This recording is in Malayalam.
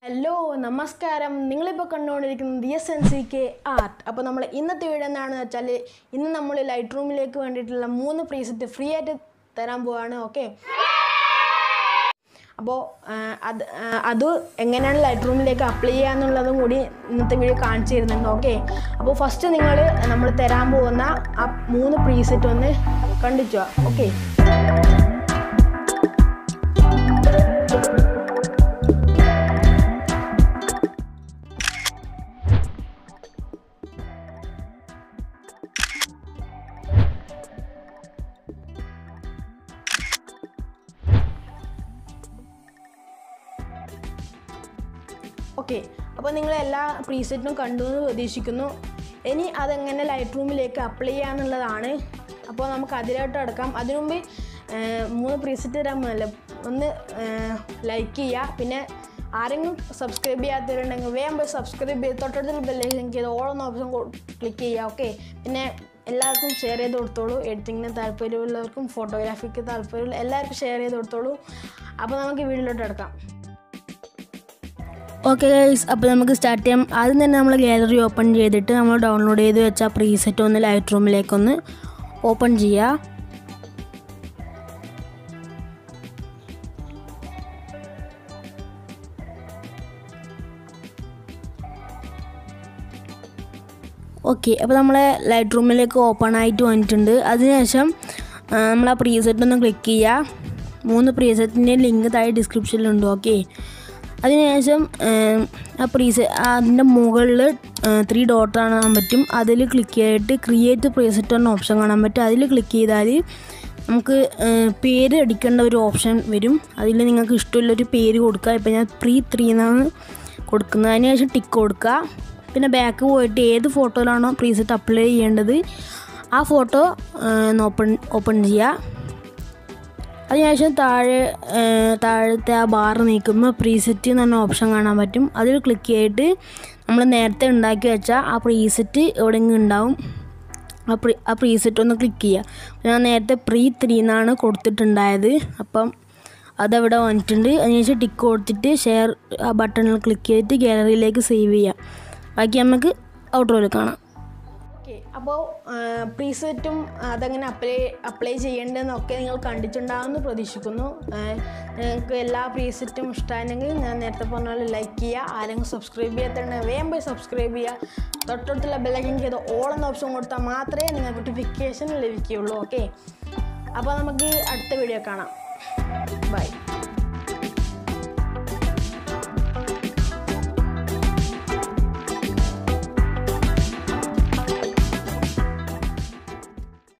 ഹലോ നമസ്കാരം നിങ്ങളിപ്പോൾ കണ്ടുകൊണ്ടിരിക്കുന്നത് D S N C K art അപ്പോൾ നമ്മൾ ഇന്നത്തെ വീഡിയോ എന്താണെന്ന് വെച്ചാൽ ഇന്ന് നമ്മൾ ലൈറ്റ് റൂമിലേക്ക് വേണ്ടിയിട്ടുള്ള മൂന്ന് പ്രീസെറ്റ് ഫ്രീ ആയിട്ട് തരാൻ പോവാണ് ഓക്കെ അപ്പോൾ അത് ആ, അത് എങ്ങനെയാണ് ലൈറ്റ് റൂമിലേക്ക് അപ്ലൈ ചെയ്യുക എന്നുള്ളതും കൂടി ഇന്നത്തെ വീഡിയോ കാണിച്ചു തരുന്നുണ്ട് ഓക്കെ അപ്പോൾ ഫസ്റ്റ് നിങ്ങൾ നമ്മൾ തരാൻ പോകുന്ന ആ മൂന്ന് പ്രീസെറ്റ് ഒന്ന് കണ്ടിച്ചോ ഓക്കെ ഓക്കെ അപ്പോൾ നിങ്ങൾ എല്ലാ പ്രീസെറ്റും കണ്ടു എന്ന് പ്രതീക്ഷിക്കുന്നു ഇനി അതെങ്ങനെ ലൈറ്റ് റൂമിലേക്ക് അപ്ലൈ ചെയ്യാന്നുള്ളതാണ് അപ്പോൾ നമുക്ക് അതിലോട്ട് അടക്കാം അതിനു മുമ്പ് ഏർ, മൂന്ന് പ്രീസെറ്റ് തരാൻ പോകുന്നല്ലേ ഒന്ന് ലൈക്ക് ചെയ്യുക പിന്നെ ആരെങ്കിലും സബ്സ്ക്രൈബ് ചെയ്യാത്തവരുണ്ടെങ്കിൽ വേഗം പോയി സബ്സ്ക്രൈബ് ചെയ്ത് തൊട്ടടുത്തുള്ള ബെല്ലേക്ക് ചെയ്ത് ഓളെന്ന ഓപ്ഷൻ ക്ലിക്ക് ചെയ്യുക ഓക്കെ പിന്നെ എല്ലാവർക്കും ഷെയർ ചെയ്ത് കൊടുത്തോളൂ എഡിറ്റിങ്ങിന് താല്പര്യമുള്ളവർക്കും ഫോട്ടോഗ്രാഫിക്ക് താല്പര്യമുള്ള എല്ലാവർക്കും ഷെയർ ചെയ്ത് കൊടുത്തോളൂ അപ്പോൾ നമുക്ക് വീട്ടിലോട്ട് എടുക്കാം ഓക്കെ ഗൈസ് അപ്പോൾ നമുക്ക് സ്റ്റാർട്ട് ചെയ്യാം ആദ്യം തന്നെ നമ്മൾ ഗാലറി ഓപ്പൺ ചെയ്തിട്ട് നമ്മൾ ഡൗൺലോഡ് ചെയ്ത് വെച്ച പ്രീസെറ്റ് ഒന്ന് ലൈറ്റ് റൂമിലേക്കൊന്ന് ഓപ്പൺ ചെയ്യുക ഓക്കെ അപ്പോൾ നമ്മളെ ലൈറ്റ് റൂമിലേക്ക് ഓപ്പൺ ആയിട്ട് വന്നിട്ടുണ്ട് അതിനുശേഷം ആ, നമ്മൾ ആ പ്രീസെറ്റ് ഒന്ന് ക്ലിക്ക് ചെയ്യുക മൂന്ന് പ്രീസെറ്റിൻ്റെ ലിങ്ക് താഴെ ഡിസ്ക്രിപ്ഷനിലുണ്ട് ഓക്കെ അതിനുശേഷം ആ, ആ പ്രീസെ അതിൻ്റെ മുകളിൽ ത്രീ ഡോട്ട് കാണാൻ പറ്റും അതിൽ ക്ലിക്ക് ചെയ്തിട്ട് ക്രിയേറ്റ് പ്രീസെറ്റ് എന്ന ഓപ്ഷൻ കാണാൻ പറ്റും അതിൽ ക്ലിക്ക് ചെയ്താൽ നമുക്ക് ആ, പേര് അടിക്കേണ്ട ഒരു ഓപ്ഷൻ വരും അതിൽ നിങ്ങൾക്ക് ഇഷ്ടമുള്ളൊരു പേര് കൊടുക്കുക ഇപ്പോൾ ഞാൻ പ്രീ ത്രീ എന്നാണ് കൊടുക്കുന്നത് അതിന് ശേഷം ടിക്ക് കൊടുക്കുക പിന്നെ ബാക്ക് പോയിട്ട് ഏത് ഫോട്ടോയിലാണോ പ്രീസെറ്റ് അപ്ലൈ ചെയ്യേണ്ടത് ആ ഫോട്ടോ ഓപ്പൺ ഓപ്പൺ ചെയ്യുക അതിനുശേഷം താഴെ ആ, താഴത്തെ ആ ബാർ നീക്കുമ്പോൾ പ്രീസെറ്റ് എന്ന് പറഞ്ഞ ഓപ്ഷൻ കാണാൻ പറ്റും അതിൽ ക്ലിക്ക് ചെയ്തിട്ട് നമ്മൾ നേരത്തെ ഉണ്ടാക്കി വെച്ച ആ പ്രീസെറ്റ് എവിടെയെങ്കിലും ഉണ്ടാവും ആ പ്രീ ആ പ്രീസെറ്റ് ഒന്ന് ക്ലിക്ക് ചെയ്യുക ഞാൻ നേരത്തെ പ്രീ ത്രീ എന്നാണ് കൊടുത്തിട്ടുണ്ടായത് അപ്പം അതവിടെ വന്നിട്ടുണ്ട് അതിനുശേഷം ടിക്ക് കൊടുത്തിട്ട് ഷെയർ ആ ബട്ടണിൽ ക്ലിക്ക് ചെയ്തിട്ട് ഗാലറിയിലേക്ക് സേവ് ചെയ്യാം ബാക്കി നമുക്ക് ഔട്ട്റോയിൽ കാണാം ഓക്കെ അപ്പോൾ പ്രീസെറ്റും അതെങ്ങനെ അപ്ലൈ അപ്ലൈ ചെയ്യേണ്ടതെന്നൊക്കെ നിങ്ങൾ കണ്ടിട്ടുണ്ടാകുമെന്ന് പ്രതീക്ഷിക്കുന്നു ആ, നിങ്ങൾക്ക് എല്ലാ പ്രീസെറ്റും ഇഷ്ടമാണെങ്കിൽ ഞാൻ നേരത്തെ പറഞ്ഞ പോലെ ലൈക്ക് ചെയ്യുക ആരെങ്കിലും സബ്സ്ക്രൈബ് ചെയ്യാത്തുണ്ടെങ്കിൽ വേഗം പോയി സബ്സ്ക്രൈബ് ചെയ്യുക തൊട്ടടുത്തുള്ള ബെല്ലൈക്കൻ ചെയ്ത് ഓൾ എന്ന ഓപ്ഷൻ കൊടുത്താൽ മാത്രമേ നിങ്ങൾക്ക് നോട്ടിഫിക്കേഷൻ ലഭിക്കുകയുള്ളൂ ഓക്കെ അപ്പോൾ നമുക്ക് അടുത്ത വീഡിയോ കാണാം ബൈ